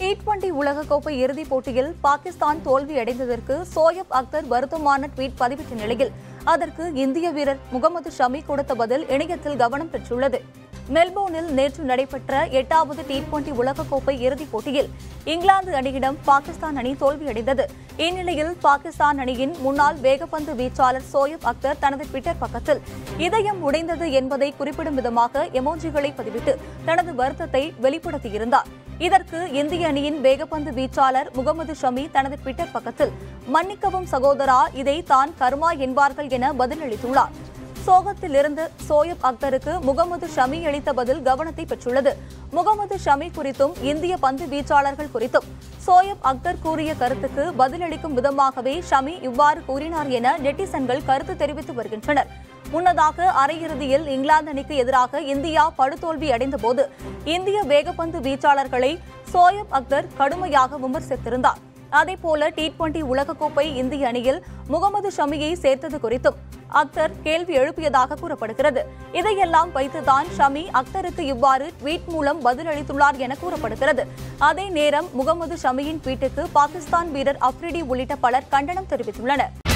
T twenty உலகக்கோப்பை இறுதிப் போட்டியில் பாகிஸ்தான் தோல்வியடைந்ததற்கு சோயப் அக்தர் வருத்தமான ட்வீட் பதிவிட்ட நிலையில் அதற்கு இந்திய வீரர் முகமது ஷமி கொடுத்த பதில் இணையத்தில் கவனம் பெற்றுள்ளது மெல்போர்னில் நேற்று நடைபெற்ற எட்டாவது டி டுவெண்டி உலகக்கோப்பை இறுதிப் போட்டியில் இங்கிலாந்து அணியிடம் பாகிஸ்தான் அணி தோல்வியடைந்தது இந்நிலையில் பாகிஸ்தான் அணியின் முன்னாள் வேகப்பந்து வீச்சாளர் சோயப் அக்தர் தனது ட்விட்டர் பக்கத்தில் இதயம் உடைந்தது என்பதை குறிப்பிடும் விதமாக எமோஜிகளை பதிவிட்டு தனது வருத்தத்தை வெளிப்படுத்தியிருந்தார் இதற்கு இந்திய அணியின் வேகப்பந்து வீச்சாளர் முகமது ஷமி தனது ட்விட்டர் பக்கத்தில் மன்னிக்கவும் சகோதரா இதை தான் கர்மா என்பார்கள் என பதிலளித்துள்ளார் சோகத்திலிருந்து சோயப் அக்தருக்கு முகமது ஷமி அளித்த பதில் கவனத்தை பெற்றுள்ளது முகமது ஷமி குறித்தும் இந்திய பந்து வீச்சாளர்கள் குறித்தும் சோயப் அக்தர் கூறிய கருத்துக்கு பதிலளிக்கும் விதமாகவே ஷமி இவ்வாறு கூறினார் என நெட்டிசன்கள் கருத்து தெரிவித்து வருகின்றனர் முன்னதாக அரையிறுதியில் இங்கிலாந்து அணிக்கு எதிராக இந்தியா படுதோல்வி அடைந்தபோது இந்திய வேகப்பந்து வீச்சாளர்களை சோயப் அக்தர் கடுமையாக விமர்சித்திருந்தார் அதேபோல டி டுவெண்டி உலகக்கோப்பை இந்திய அணியில் முகமது ஷமியை சேர்த்தது குறித்தும் அக்தர் கேள்வி எழுப்பியதாக கூறப்படுகிறது இதையெல்லாம் வைத்துதான் ஷமி அக்தருக்கு இவ்வாறு ட்வீட் மூலம் பதிலளித்துள்ளார் என கூறப்படுகிறது அதே நேரம் முகமது ஷமியின் ட்வீட்டுக்கு பாகிஸ்தான் வீரர் அப்ரிடி உள்ளிட்ட பலர் கண்டனம் தெரிவித்துள்ளனர்